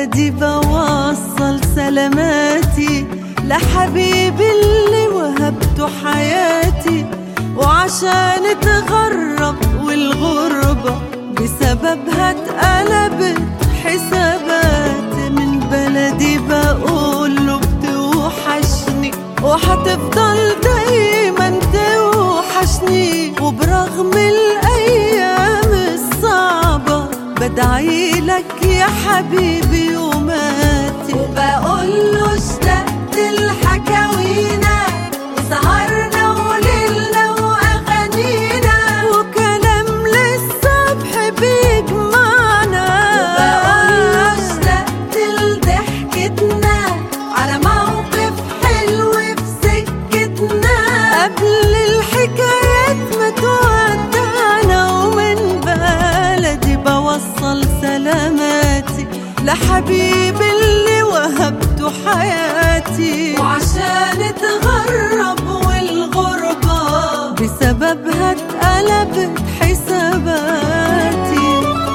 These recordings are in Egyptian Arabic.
بلدي بوصل سلاماتي لحبيبي اللي وهبته حياتي وعشان اتغرب والغربة بسببها اتقلبت حسابات من بلدي بقوله بتوحشني وحتفضل دايما توحشني وبرغم الايام الصعبة بدعي لك يا حبيبي وماتي وبقوله اشتقت لحكاوينا وسهرنا وليلنا واغانينا وكلام للصبح بيجمعنا وبقوله اشتقت لضحكتنا على موقف حلو في سكتنا قبل الحكايات ما تودعنا ومن بلدي بوصل سلاماتي لحبيبي اللي وهبته حياتي وعشان اتغرب والغربة بسببها اتقلبت حساباتي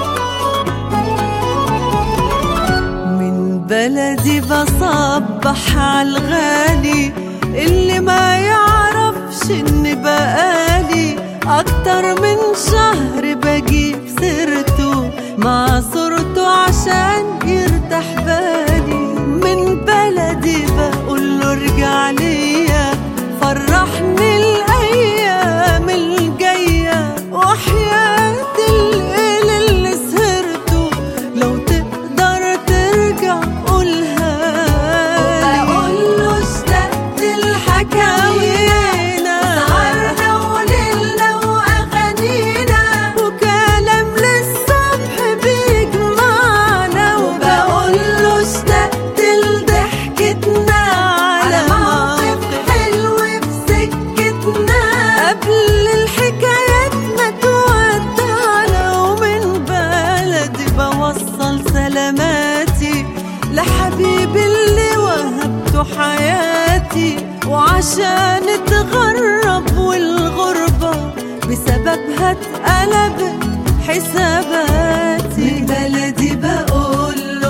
من بلدي بصبح عالغالي اللي ما يعرفش ان بقالي اكتر من شهر بجيب سيرته مع صورته عشان يرتاح بالي من بلدي بقوله ارجع ليا فرحني الايام الجايه وحياه الليل اللي سهرته لو تقدر ترجع قولها لي. بقوله اشتقت لحكاوينا سهرنا وليلنا واغانينا وكلام للصبح بيجمعنا وبقوله اشتقت لضحكتنا على موقف حلو في سكتنا قبل الحكايات ما تودعنا ومن بلدي بوصل سلاماتي لحبيبي اللي وهبته حياتي وعشان اتغرب والغربة بسببها اتقلبت حساباتي من بلدي بقوله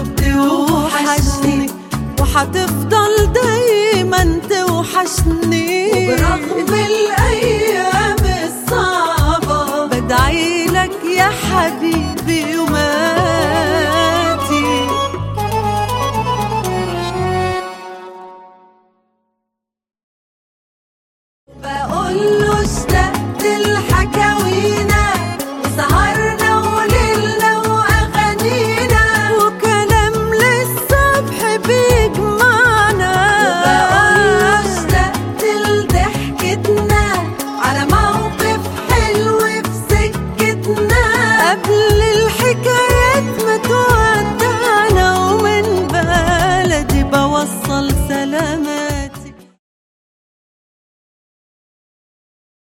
بتوحشني وحتفضل دايما توحشني وبرغم